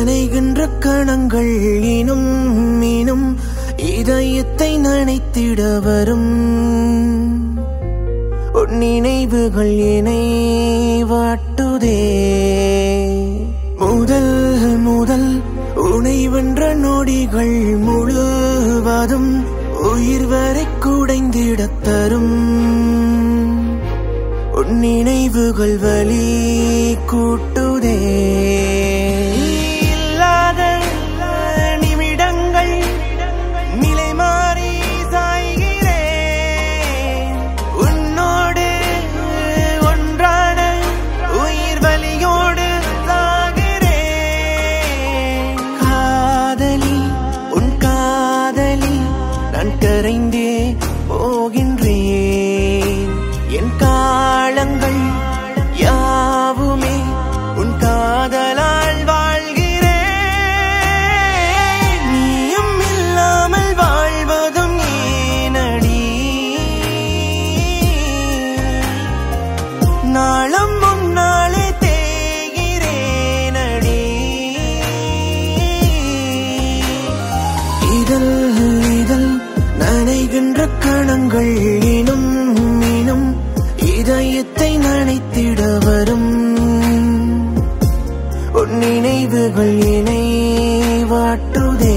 நனைகின்ற கணங்கள் இனும் மீனும் இதயத்தை நனைத்திட வரும் உன் நினைவுகள் என்னை வாட்டுதே முதல் முதல் உனை வென்ற நொடிகள் முழுவதும் உயிர் வரை குடைந்திடத் தரும் உன் நினைவுகள் வலி கூட்டுதே இல்லாத நிமிடங்கள் நிலை மாறி சாய்கிறேன் உன்னோடு ஒன்றான உயிர் வலியோடு சாகிறேன் காதலி உன் காதலி நான் கரைந்தே போகின்றேன் என் காலங்கள் யாவுமே உன் காதலால் வாழ்கிறேன் நீயும் இல்லாமல் வாழ்வதும் ஏனடி நாளம் முன்னாலே தேகிறேனடி இதழ் இதழ் நனைகின்ற கணங்கள் இனும் மீனும் இதயத்தை நனைத்திட வரும் உன் நினைவுகள் என்னை வாட்டுதே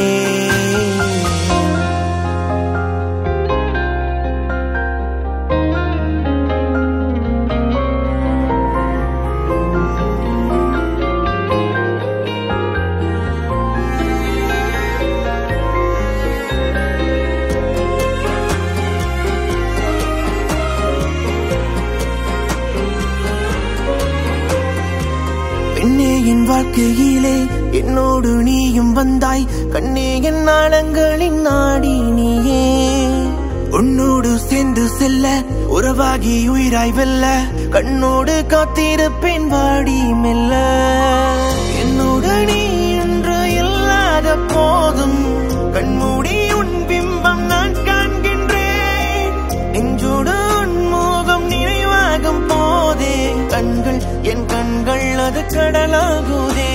பெண்ணே என் வாழ்க்கையிலே என்னோடு நீயும் வந்தாய் கண்ணே என் நாளங்களின் நாடி நீயே உன்னோடு சேர்ந்து செல்ல உறவாகி உயிராய் வெல்ல கண்ணோடு காத்திருப்பேன் வாடி மெல்ல என்னோடு நீ என்று இல்லாத போதும் கண்மூடி உன் பிம்பம் நான் காண்கின்றேன் நெஞ்சோடு உன் மோகம் நினைவாகும் போதே கண்கள் என் கண்கள் அது கடலாகுதே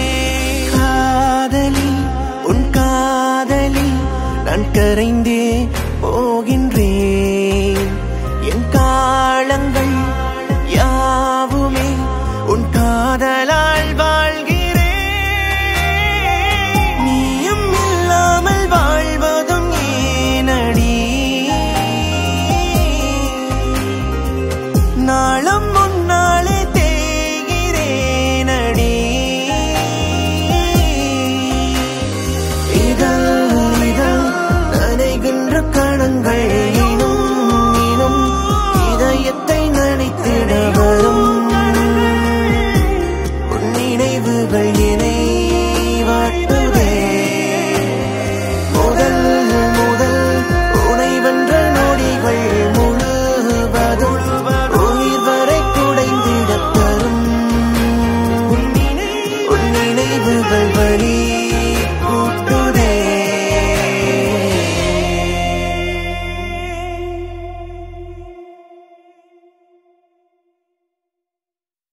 காதலி உன் காதலி நான் கரைந்தே போகின்றேன்